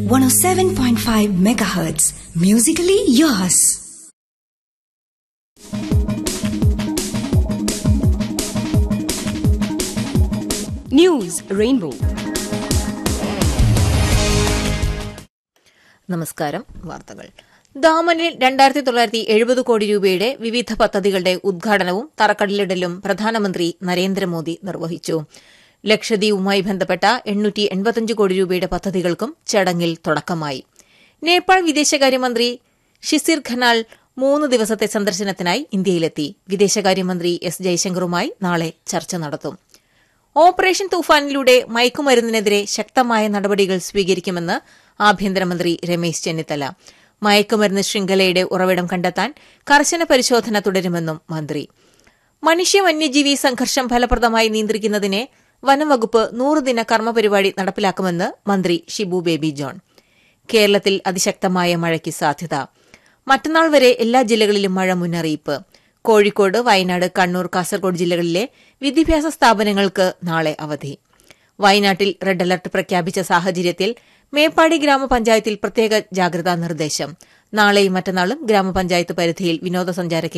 107.5 megahertz. Musically yours. News Rainbow. നമസ്കാരം വാർത്തകൾ ദാമനിൽ രണ്ടായിരത്തി തൊള്ളായിരത്തി എഴുപത് കോടി രൂപയുടെ വിവിധ പദ്ധതികളുടെ ഉദ്ഘാടനവും തറക്കല്ലിടലും പ്രധാനമന്ത്രി നരേന്ദ്രമോദി നിർവഹിച്ചു ലക്ഷദ്വീപുമായി ബന്ധപ്പെട്ട എണ്ണൂറ്റി എൺപത്തിയഞ്ച് കോടി രൂപയുടെ പദ്ധതികൾക്കും ചടങ്ങിൽ തുടക്കമായി നേപ്പാൾ വിദേശകാര്യമന്ത്രി ഷിസിർ ഖനാൽ മൂന്ന് ദിവസത്തെ സന്ദർശനത്തിനായി ഇന്ത്യയിലെത്തി വിദേശകാര്യമന്ത്രി എസ് ജയശങ്കറുമായി നാളെ ചർച്ച നടത്തും ഓപ്പറേഷൻ തൂഫാനിലൂടെ മയക്കുമരുന്നിനെതിരെ ശക്തമായ നടപടികൾ സ്വീകരിക്കുമെന്ന് ആഭ്യന്തരമന്ത്രി രമേശ് ചെന്നിത്തല മയക്കുമരുന്ന് ശൃംഖലയുടെ ഉറവിടം കണ്ടെത്താൻ കർശന പരിശോധന തുടരുമെന്നും മന്ത്രി മനുഷ്യ വന്യജീവി സംഘർഷം ഫലപ്രദമായി നിയന്ത്രിക്കുന്നതിന് വനംവകുപ്പ് നൂറുദിന കർമ്മപരിപാടി നടപ്പിലാക്കുമെന്ന് മന്ത്രി ഷിബു ബേബി ജോൺ കേരളത്തിൽ അതിശക്തമായ മഴയ്ക്ക് സാധ്യത മറ്റന്നാൾ വരെ എല്ലാ ജില്ലകളിലും മഴ മുന്നറിയിപ്പ് കോഴിക്കോട് വയനാട് കണ്ണൂർ കാസർഗോഡ് ജില്ലകളിലെ വിദ്യാഭ്യാസ സ്ഥാപനങ്ങൾക്ക് നാളെ അവധി വയനാട്ടിൽ റെഡ് അലർട്ട് പ്രഖ്യാപിച്ച സാഹചര്യത്തിൽ മേപ്പാടി ഗ്രാമപഞ്ചായത്തിൽ പ്രത്യേക ജാഗ്രതാ നിർദ്ദേശം നാളെയും മറ്റന്നാളും ഗ്രാമപഞ്ചായത്ത് പരിധിയിൽ വിനോദസഞ്ചാര